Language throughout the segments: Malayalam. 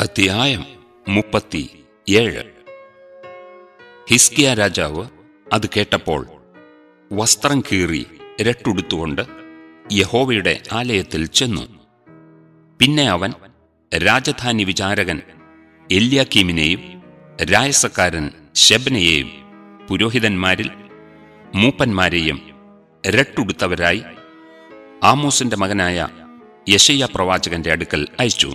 അധ്യായം മുപ്പത്തി ഏഴ് ഹിസ്കിയ രാജാവ് അത് കേട്ടപ്പോൾ വസ്ത്രം കീറി രട്ടുടുത്തുകൊണ്ട് യഹോവയുടെ ആലയത്തിൽ ചെന്നു പിന്നെ അവൻ രാജധാനി വിചാരകൻ എല്യാക്കീമിനെയും രായസക്കാരൻ ശബനയെയും പുരോഹിതന്മാരിൽ മൂപ്പന്മാരെയും രട്ടുടുത്തവരായി ആമോസിന്റെ മകനായ യശയ്യ പ്രവാചകന്റെ അടുക്കൽ അയച്ചു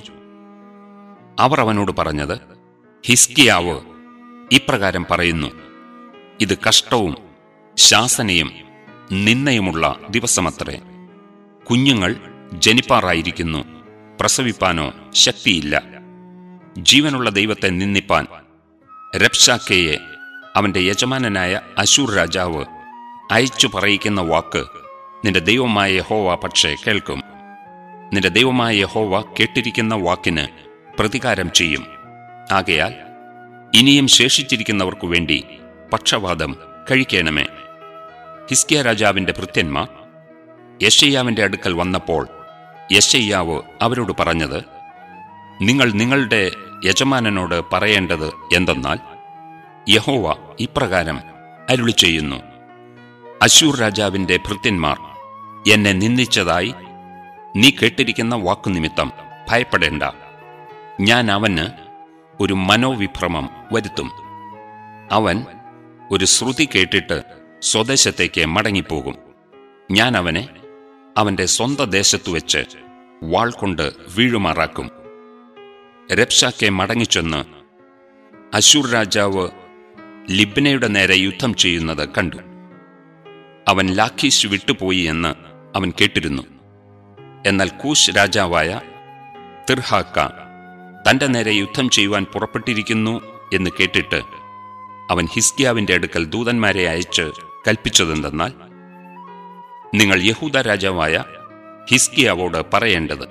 അവർ അവനോട് പറഞ്ഞത് ഹിസ്കിയാവ് ഇപ്രകാരം പറയുന്നു ഇത് കഷ്ടവും ശാസനയും നിന്നയുമുള്ള ദിവസമത്രേ കുഞ്ഞുങ്ങൾ ജനിപ്പാറായിരിക്കുന്നു പ്രസവിപ്പാനോ ശക്തിയില്ല ജീവനുള്ള ദൈവത്തെ നിന്ദിപ്പാൻ രപ്ഷാക്കയെ അവന്റെ യജമാനനായ അശൂർ രാജാവ് അയച്ചു പറയിക്കുന്ന വാക്ക് നിന്റെ ദൈവമായ യഹോവ പക്ഷേ കേൾക്കും നിന്റെ ദൈവമായ യഹോവ കേട്ടിരിക്കുന്ന വാക്കിന് പ്രതികാരം ചെയ്യും ആകയാൽ ഇനിയും ശേഷിച്ചിരിക്കുന്നവർക്കു വേണ്ടി പക്ഷവാദം കഴിക്കണമേ ഹിസ്കിയ രാജാവിന്റെ ഭൃത്യന്മാർ യശയ്യാവിന്റെ അടുക്കൽ വന്നപ്പോൾ യശയ്യാവ് അവരോട് പറഞ്ഞത് നിങ്ങൾ നിങ്ങളുടെ യജമാനനോട് പറയേണ്ടത് എന്തെന്നാൽ യഹോവ ഇപ്രകാരം അരുളി ചെയ്യുന്നു അശൂർ രാജാവിന്റെ ഭൃത്യന്മാർ എന്നെ നിന്ദിച്ചതായി നീ കേട്ടിരിക്കുന്ന വാക്കുനിമിത്തം ഭയപ്പെടേണ്ട ഞാൻ അവന് ഒരു മനോവിഭ്രമം വരുത്തും അവൻ ഒരു ശ്രുതി കേട്ടിട്ട് സ്വദേശത്തേക്ക് മടങ്ങിപ്പോകും ഞാൻ അവനെ അവന്റെ സ്വന്ത ദേശത്തു വെച്ച് വാൾ കൊണ്ട് വീഴുമാറാക്കും രപ്ഷാക്കെ മടങ്ങിച്ചെന്ന് അശൂർ രാജാവ് ലിബ്നയുടെ നേരെ യുദ്ധം ചെയ്യുന്നത് കണ്ടു അവൻ ലാഖീഷ് വിട്ടുപോയി എന്ന് അവൻ കേട്ടിരുന്നു എന്നാൽ കൂശ് രാജാവായ തിർഹാക്ക തന്റെ നേരെ യുദ്ധം ചെയ്യുവാൻ പുറപ്പെട്ടിരിക്കുന്നു എന്ന് കേട്ടിട്ട് അവൻ ഹിസ്കിയാവിന്റെ അടുക്കൽ ദൂതന്മാരെ അയച്ച് കൽപ്പിച്ചതെന്തെന്നാൽ നിങ്ങൾ യഹൂദ രാജാവായ ഹിസ്കിയാവോട് പറയേണ്ടത്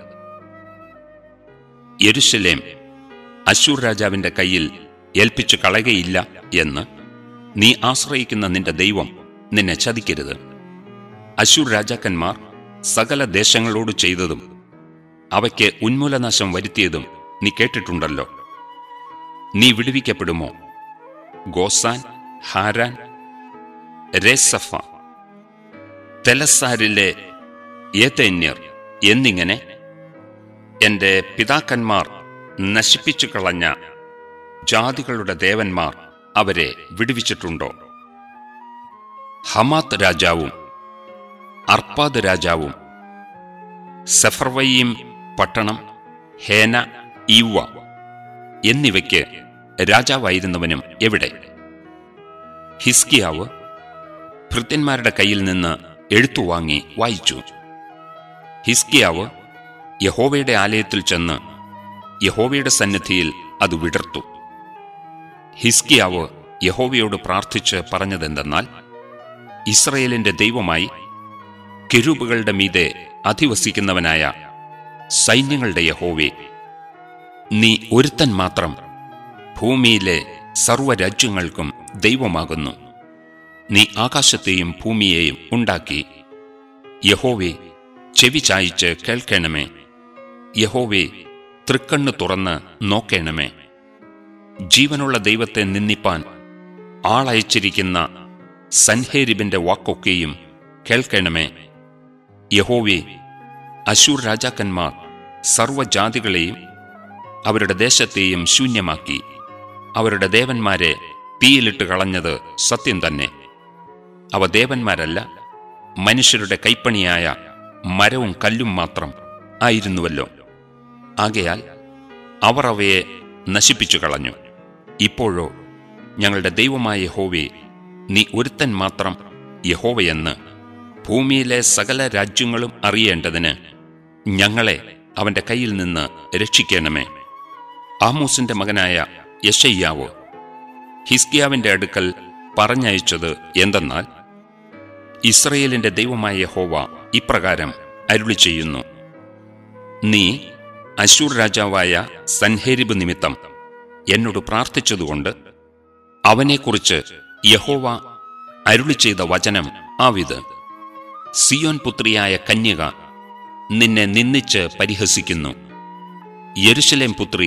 യെരുശലേം അശൂർ രാജാവിന്റെ കയ്യിൽ ഏൽപ്പിച്ചു കളയുകയില്ല എന്ന് നീ ആശ്രയിക്കുന്ന നിന്റെ ദൈവം നിന്നെ ചതിക്കരുത് അശൂർ രാജാക്കന്മാർ സകല ദേശങ്ങളോട് ചെയ്തതും അവയ്ക്ക് ഉന്മൂലനാശം വരുത്തിയതും നീ കേട്ടിട്ടുണ്ടല്ലോ നീ വിടുവിക്കപ്പെടുമോ ഗോസാൻ ഹാരാൻ രേസഫ തെലസാരിലെ ഏതന്യർ എന്നിങ്ങനെ എന്റെ പിതാക്കന്മാർ നശിപ്പിച്ചു കളഞ്ഞ ജാതികളുടെ ദേവന്മാർ അവരെ വിടുവിച്ചിട്ടുണ്ടോ ഹമാത്ത് രാജാവും അർപ്പാദ് രാജാവും സെഫർവയീം പട്ടണം ഹേന ഈവ എന്നിവയ്ക്ക് രാജാവായിരുന്നവനും എവിടെ ഹിസ്കിയാവ് ഭൃത്യന്മാരുടെ കയ്യിൽ നിന്ന് എഴുത്തുവാങ്ങി വായിച്ചു ഹിസ്കിയാവ് യഹോവയുടെ ആലയത്തിൽ ചെന്ന് യഹോവയുടെ സന്നിധിയിൽ അത് വിടർത്തു ഹിസ്കിയാവ് യഹോവയോട് പ്രാർത്ഥിച്ച് പറഞ്ഞതെന്തെന്നാൽ ഇസ്രയേലിന്റെ ദൈവമായി കെരൂബുകളുടെ മീതെ അധിവസിക്കുന്നവനായ സൈന്യങ്ങളുടെ യഹോവേ നീ ഒരുത്തൻ മാത്രം ഭൂമിയിലെ സർവ്വരാജ്യങ്ങൾക്കും ദൈവമാകുന്നു നീ ആകാശത്തെയും ഭൂമിയെയും ഉണ്ടാക്കി യഹോവേ ചെവി ചായിച്ച് കേൾക്കണമേ യഹോവേ തൃക്കണ്ണ് തുറന്ന് നോക്കേണമേ ജീവനുള്ള ദൈവത്തെ നിന്ദിപ്പാൻ ആളയച്ചിരിക്കുന്ന സൻഹേരിബിന്റെ വാക്കൊക്കെയും കേൾക്കണമേ യഹോവേ അശൂർ രാജാക്കന്മാർ സർവ്വജാതികളെയും അവരുടെ ദേശത്തെയും ശൂന്യമാക്കി അവരുടെ ദേവന്മാരെ തീയിലിട്ട് കളഞ്ഞത് സത്യം തന്നെ അവ ദേവന്മാരല്ല മനുഷ്യരുടെ കൈപ്പണിയായ മരവും കല്ലും മാത്രം ആയിരുന്നുവല്ലോ ആകയാൽ അവർ അവയെ നശിപ്പിച്ചു കളഞ്ഞു ഇപ്പോഴോ ഞങ്ങളുടെ ദൈവമായ യഹോവേ നീ ഒരുത്തൻ മാത്രം യഹോവയെന്ന് ഭൂമിയിലെ സകല രാജ്യങ്ങളും അറിയേണ്ടതിന് ഞങ്ങളെ അവന്റെ കയ്യിൽ നിന്ന് രക്ഷിക്കണമേ ആമോസിന്റെ മകനായ യശയ്യാവ് ഹിസ്കിയാവിന്റെ അടുക്കൽ പറഞ്ഞയച്ചത് എന്തെന്നാൽ ഇസ്രയേലിന്റെ ദൈവമായ യഹോവ ഇപ്രകാരം അരുളി ചെയ്യുന്നു നീ അശൂർ രാജാവായ സൻഹേരിബ് നിമിത്തം എന്നോട് പ്രാർത്ഥിച്ചതുകൊണ്ട് അവനെക്കുറിച്ച് യഹോവ അരുളി ചെയ്ത വചനം ആവിത് സിയോൻ പുത്രിയായ കന്യക നിന്നെ നിന്ദിച്ച് പരിഹസിക്കുന്നു യെരുശലേം പുത്രി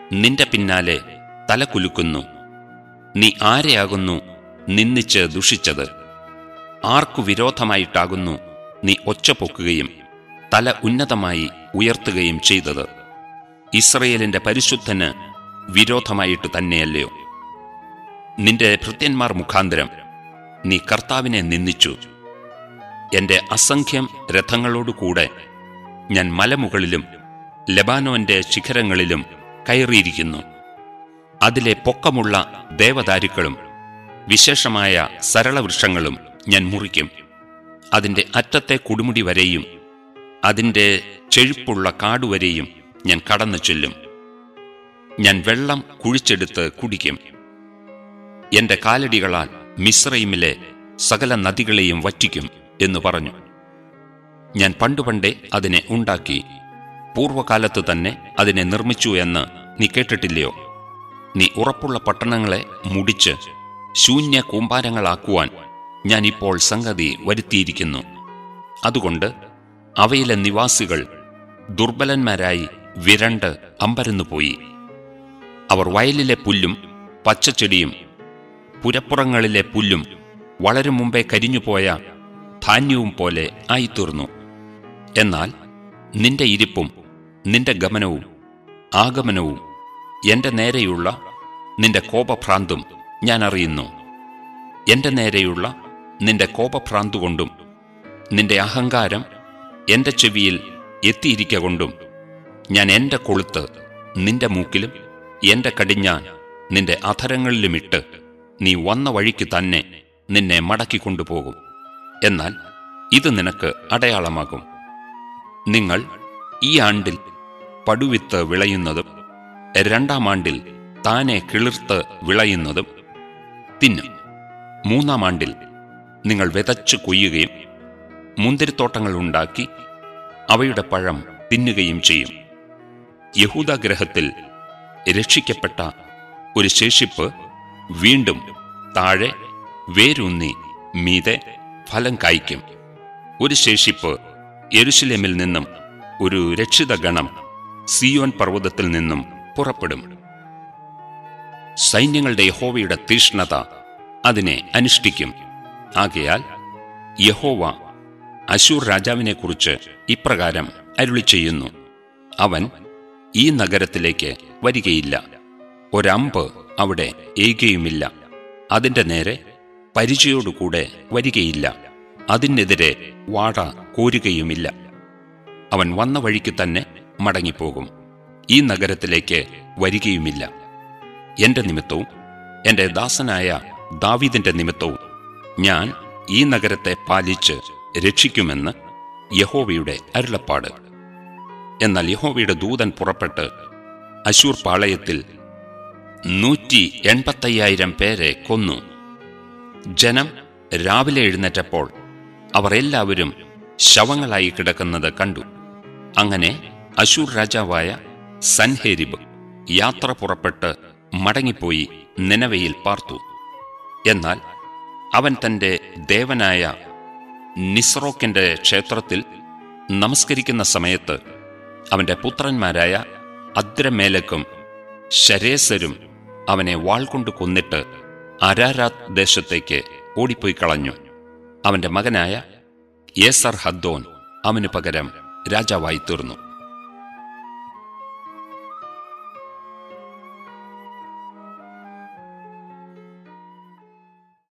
നിന്റെ പിന്നാലെ തല കുലുക്കുന്നു നീ ആരെയാകുന്നു നിന്ദിച്ച് ദുഷിച്ചത് ആർക്കു വിരോധമായിട്ടാകുന്നു നീ ഒച്ച പൊക്കുകയും തല ഉന്നതമായി ഉയർത്തുകയും ചെയ്തത് ഇസ്രയേലിന്റെ പരിശുദ്ധന് വിരോധമായിട്ട് തന്നെയല്ലയോ നിന്റെ ഭൃത്യന്മാർ മുഖാന്തരം നീ കർത്താവിനെ നിന്ദിച്ചു എന്റെ അസംഖ്യം രഥങ്ങളോടുകൂടെ ഞാൻ മലമുകളിലും ലബാനോന്റെ ശിഖരങ്ങളിലും കയറിയിരിക്കുന്നു അതിലെ പൊക്കമുള്ള ദേവദാരുക്കളും വിശേഷമായ സരളവൃക്ഷങ്ങളും ഞാൻ മുറിക്കും അതിന്റെ അറ്റത്തെ കുടുമുടി വരെയും അതിന്റെ ചെഴുപ്പുള്ള കാടുവരെയും ഞാൻ കടന്നു ചെല്ലും ഞാൻ വെള്ളം കുഴിച്ചെടുത്ത് കുടിക്കും എന്റെ കാലടികളാൽ മിശ്രയിമിലെ സകല നദികളെയും വറ്റിക്കും എന്ന് പറഞ്ഞു ഞാൻ പണ്ടുപണ്ടേ അതിനെ ഉണ്ടാക്കി പൂർവകാലത്ത് തന്നെ അതിനെ നിർമ്മിച്ചു എന്ന് നീ കേട്ടിട്ടില്ലയോ നീ ഉറപ്പുള്ള പട്ടണങ്ങളെ മുടിച്ച് ശൂന്യ കൂമ്പാരങ്ങളാക്കുവാൻ ഞാൻ ഇപ്പോൾ സംഗതി വരുത്തിയിരിക്കുന്നു അതുകൊണ്ട് അവയിലെ നിവാസികൾ ദുർബലന്മാരായി വിരണ്ട് അമ്പരന്നുപോയി അവർ വയലിലെ പുല്ലും പച്ചച്ചെടിയും പുരപ്പുറങ്ങളിലെ പുല്ലും വളരും മുമ്പേ കരിഞ്ഞുപോയ ധാന്യവും പോലെ ആയിത്തീർന്നു എന്നാൽ നിന്റെ ഇരിപ്പും നിന്റെ ഗമനവും ആഗമനവും എന്റെ നേരെയുള്ള നിന്റെ കോപഭ്രാന്തും ഞാൻ അറിയുന്നു എന്റെ നേരെയുള്ള നിന്റെ കോപഭ്രാന്തുകൊണ്ടും നിന്റെ അഹങ്കാരം എന്റെ ചെവിയിൽ എത്തിയിരിക്ക കൊണ്ടും ഞാൻ എന്റെ കൊളുത്ത് നിന്റെ മൂക്കിലും എന്റെ കടിഞ്ഞാൻ നിന്റെ അധരങ്ങളിലുമിട്ട് നീ വന്ന വഴിക്ക് തന്നെ നിന്നെ മടക്കിക്കൊണ്ടുപോകും എന്നാൽ ഇത് നിനക്ക് അടയാളമാകും നിങ്ങൾ ഈ ആണ്ടിൽ പടുവിത്ത് വിളയുന്നതും രണ്ടാം ആണ്ടിൽ താനെ കിളിർത്ത് വിളയുന്നതും തിന്നും മൂന്നാം ആണ്ടിൽ നിങ്ങൾ വിതച്ചു കൊയ്യുകയും മുന്തിരിത്തോട്ടങ്ങൾ ഉണ്ടാക്കി അവയുടെ പഴം തിന്നുകയും ചെയ്യും യഹൂദഗ്രഹത്തിൽ രക്ഷിക്കപ്പെട്ട ഒരു ശേഷിപ്പ് വീണ്ടും താഴെ വേരൂന്നി മീതെ ഫലം കായ്ക്കും ഒരു ശേഷിപ്പ് യെരുശലേമിൽ നിന്നും ഒരു രക്ഷിത ഗണം സിയോൻ പർവ്വതത്തിൽ നിന്നും പുറപ്പെടും സൈന്യങ്ങളുടെ യഹോവയുടെ തീഷ്ണത അതിനെ അനുഷ്ഠിക്കും ആകയാൽ യഹോവ അശൂർ രാജാവിനെക്കുറിച്ച് ഇപ്രകാരം അരുളി ചെയ്യുന്നു അവൻ ഈ നഗരത്തിലേക്ക് വരികയില്ല ഒരമ്പ് അവിടെ ഏകയുമില്ല അതിന്റെ നേരെ പരിചയോടുകൂടെ വരികയില്ല അതിനെതിരെ വാട കോരുകയുമില്ല അവൻ വന്ന വഴിക്ക് തന്നെ മടങ്ങിപ്പോകും ഈ നഗരത്തിലേക്ക് വരികയുമില്ല എന്റെ നിമിത്തവും എന്റെ ദാസനായ ദാവീദിന്റെ നിമിത്തവും ഞാൻ ഈ നഗരത്തെ പാലിച്ച് രക്ഷിക്കുമെന്ന് യഹോവയുടെ അരുളപ്പാട് എന്നാൽ യഹോവയുടെ ദൂതൻ പുറപ്പെട്ട് അശൂർ പാളയത്തിൽ നൂറ്റി എൺപത്തയ്യായിരം പേരെ കൊന്നു ജനം രാവിലെ എഴുന്നേറ്റപ്പോൾ അവർ എല്ലാവരും ശവങ്ങളായി കിടക്കുന്നത് കണ്ടു അങ്ങനെ അശൂർ രാജാവായ സൻഹേരിബ് യാത്ര പുറപ്പെട്ട് മടങ്ങിപ്പോയി നിനവയിൽ പാർത്തു എന്നാൽ അവൻ തന്റെ ദേവനായ നിസ്രോക്കിന്റെ ക്ഷേത്രത്തിൽ നമസ്കരിക്കുന്ന സമയത്ത് അവന്റെ പുത്രന്മാരായ അദ്രമേലക്കും ശരേസരും അവനെ വാൾ കൊണ്ട് കൊന്നിട്ട് അരാരാത് ദേശത്തേക്ക് ഓടിപ്പോയി കളഞ്ഞു അവന്റെ മകനായ ഏസർ ഹദ്ദോൻ അവന് പകരം രാജാവായി തീർന്നു